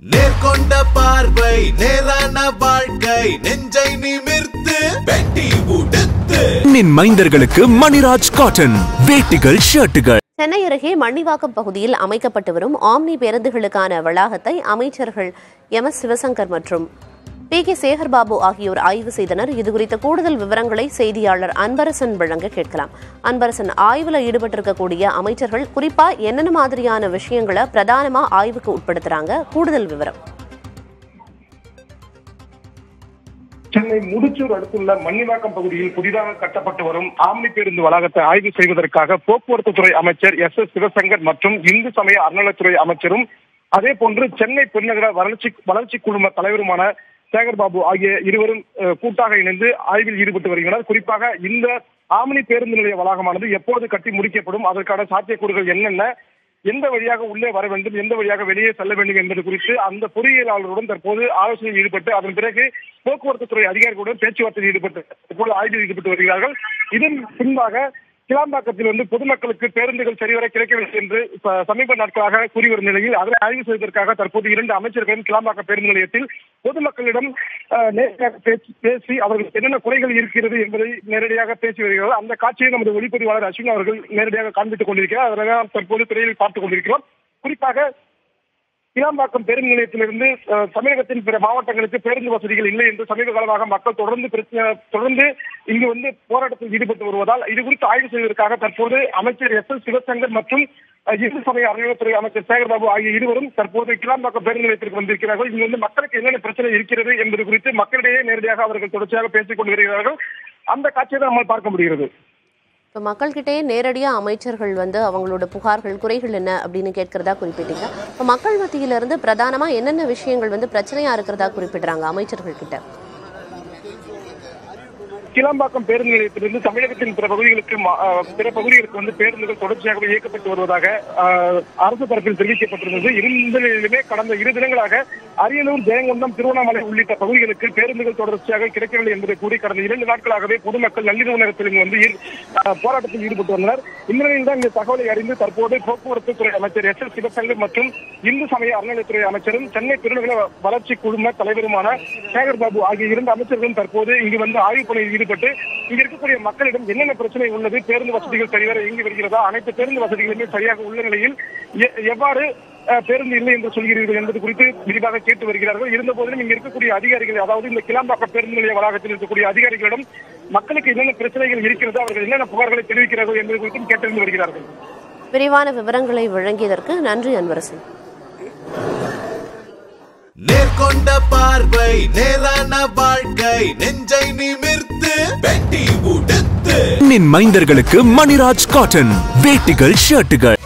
நேர்கொண்ட பார்வை நேரான வாழ்க்கை நெஞ்சை நிமிர்த்து வெட்டி உடுத்து நின் மைந்தர்களுக்கு மணிராஜ் காட்டன் வேட்டிகள் ஷர்ட்டுகள் சென்னை அருகே மண்ணிவாக்கம் பகுதியில் அமைக்கப்பட்டு வரும் ஆம்னி பேருந்துகளுக்கான வளாகத்தை அமைச்சர்கள் எம் எஸ் சிவசங்கர் மற்றும் பி கே சேகர்பாபு ஆகியோர் ஆய்வு செய்தனர் இதுகுறித்த கூடுதல் விவரங்களை செய்தியாளர் அன்பரசன் வழங்க கேட்கலாம் அன்பரசன் ஆய்வுல ஈடுபட்டிருக்கக்கூடிய அமைச்சர்கள் குறிப்பா என்னென்ன மாதிரியான விஷயங்களை பிரதானமா ஆய்வுக்கு உட்படுத்துறாங்க கூடுதல் விவரம் சென்னை முடிச்சூர் அடுத்துள்ள மன்னிவாக்கம் பகுதியில் புதிதாக கட்டப்பட்டு வரும் ஆம்னி பேருந்து வளாகத்தை ஆய்வு செய்வதற்காக போக்குவரத்து துறை அமைச்சர் எஸ் எஸ் சிவசங்கர் மற்றும் இந்து சமய அறநிலைத்துறை அமைச்சரும் அதே போன்று சென்னை பெருநகர வளர்ச்சி வளர்ச்சி குழும தலைவருமான சேகர் பாபு ஆகிய இருவரும் அஹ், கூட்டாக இணைந்து ஆய்வில் ஈடுபட்டு வருகின்றனர் குறிப்பாக இந்த ஆம்னி பேருந்து நிலைய வளாகமானது எப்போது கட்டி முடிக்கப்படும் அதற்கான சாத்தியக்கூறுகள் என்னென்ன எந்த வழியாக உள்ளே வர வேண்டும் எந்த வழியாக வெளியே செல்ல வேண்டும் என்பது குறித்து அந்த பொறியியலாளருடன் தற்போது ஆலோசனையில் ஈடுபட்டு அதன் பிறகு போக்குவரத்து துறை அதிகாரிகளுடன் பேச்சுவார்த்தையில் ஈடுபட்டு தற்போது ஆய்வில் ஈடுபட்டு வருகிறார்கள் இதன் பின்பாக கிளாம்பாக்கத்தில் வந்து பொதுமக்களுக்கு பேருந்துகள் சரிவர கிடைக்கவில்லை என்று ச- சமீப நாட்களாக கூறி வரும் நிலையில் அதனை ஆய்வு செய்வதற்காக தற்போது இரண்டு அமைச்சர்களும் கிளாம்பாக்கம் பேருந்து நிலையத்தில் பொதுமக்களிடம் அஹ், நேரடியாக பேசி- பேசி அவர்களுக்கு என்னென்ன குறைகள் இருக்கிறது என்பதை நேரடியாக பேசி வருகிறார்கள் அந்த காட்சியை நமது ஒளிப்பதிவாளர் அஸ்வின் அவர்கள் நேரடியாக காண்பித்துக் கொண்டிருக்கிறார் அதனை நாம் தற்போது திரையில் பார்த்துக் கொண்டிருக்கிறோம் குறிப்பாக கிளாம்பாக்கம் பேருந்து நிலையத்திலிருந்து அஹ், தமிழகத்தின் பிற மாவட்டங்களுக்கு பேருந்து வசதிகள் இல்லை என்று சமீப காலமாக மக்கள் தொடர்ந்து பிரச்சனை தொடர்ந்து இங்கு வந்து போராட்டத்தில் ஈடுபட்டு வருவதால் இது குறித்து ஆய்வு செய்வதற்காக தற்போது அமைச்சர் எஸ் எஸ் சிவசங்கர் மற்றும் அஹ், இந்து சமய அறநிலையத்துறை அமைச்சர் சேகர்பாபு ஆகிய இருவரும் தற்போது கிளாம்பாக்கம் பேருந்து நிலையத்திற்கு வந்திருக்கிறார்கள் இங்கு வந்து மக்களுக்கு என்னென்ன பிரச்சனை இருக்கிறது என்பது குறித்து மக்களிடையே நேரடியாக அவர்கள் தொடர்ச்சியாக பேசிக் கொண்டு வருகிறார்கள் அந்த காட்சியை தான் நம்மால் பார்க்க முடிகிறது இப்போ மக்கள்கிட்டயே நேரடியா அமைச்சர்கள் வந்து அவங்களோட புகார்கள் குறைகள் என்ன அப்படின்னு கேட்கறதா குறிப்பிட்டீங்க இப்போ மக்கள் மத்தியில இருந்து பிரதானமா என்னென்ன விஷயங்கள் வந்து பிரச்சனையா இருக்கிறதா குறிப்பிடுறாங்க அமைச்சர்கள் கிட்ட கிளாம்பாக்கம் பேருந்து நிலையத்திலிருந்து தமிழகத்தின் பிற பகுதிகளுக்கு மா- அஹ், பிற பகுதிகளுக்கு வந்து பேருந்துகள் தொடர்ச்சியாகவே இயக்கப்பட்டு வருவதாக அஹ், அரசு தரப்பில் தெரிவிக்கப்பட்டிருந்தது இருந்த நிலையிலுமே கடந்த இரு தினங்களாக அரியலூர் ஜெயங்கொண்டம் திருவண்ணாமலை உள்ளிட்ட பகுதிகளுக்கு பேருந்துகள் தொடர்ச்சியாக கிடைக்கவில்லை என்பதை கூறி கடந்த இரண்டு நாட்களாகவே பொதுமக்கள் நள்ளிரவு நேரத்தில் இங்கு வந்து ஈர்- அஹ், போராட்டத்தில் ஈடுபட்டு வந்தனர் இந்த நிலையில் தான் இந்த தகவலை அறிந்து தற்போது போக்குவரத்து துறை அமைச்சர் எஸ் எஸ் சிவசங்கர் மற்றும் இந்து சமய அறநிலையத்துறை அமைச்சரும் சென்னை பெருநகர வளர்ச்சி குழும தலைவருமான சேகர் பாபு ஆகிய இரண்டு அமைச்சர்களும் தற்போது இங்கு வந்து ஆய்வுப் பணியில் ஈடுபட்டு இங்க இருக்கக்கூடிய மக்களிடம் என்னென்ன பிரச்சனை உள்ளது பேருந்து வசதிகள் சரிவர இயங்கி வருகிறதா அனைத்து பேருந்து வசதிகளுமே சரியாக உள்ள நிலையில் எ- எவ்வாறு அஹ், பேருந்து இல்லை என்று சொல்கிறீர்கள் என்பது குறித்து விரிவாக கேட்டு வருகிறார்கள் இருந்த போதிலும் இங்க இருக்கக்கூடிய அதிகாரிகள் அதாவது இந்த கிளாம்பாக்கம் பேருந்து நிலைய வளாகத்தில் இருக்கக்கூடிய அதிகாரிகளிடம் மக்களுக்கு என்னென்ன பிரச்சனைகள் இருக்கிறது அவர்கள் என்னென்ன புகார்களை தெரிவிக்கிறார்கள் என்பது குறித்தும் கேட்டறிந்து வருகிறார்கள் விரிவான விவரங்களை வழங்கியதற்கு நன்றி அன்பரசன் நேர்கொண்ட பார்வை நேரான வாழ்க்கை நெஞ்சை நிமிர்த்து வெட்டி உடுத்து நின் மைந்தர்களுக்கு மணிராஜ் காட்டன் வேட்டிகள் ஷர்ட்டுகள்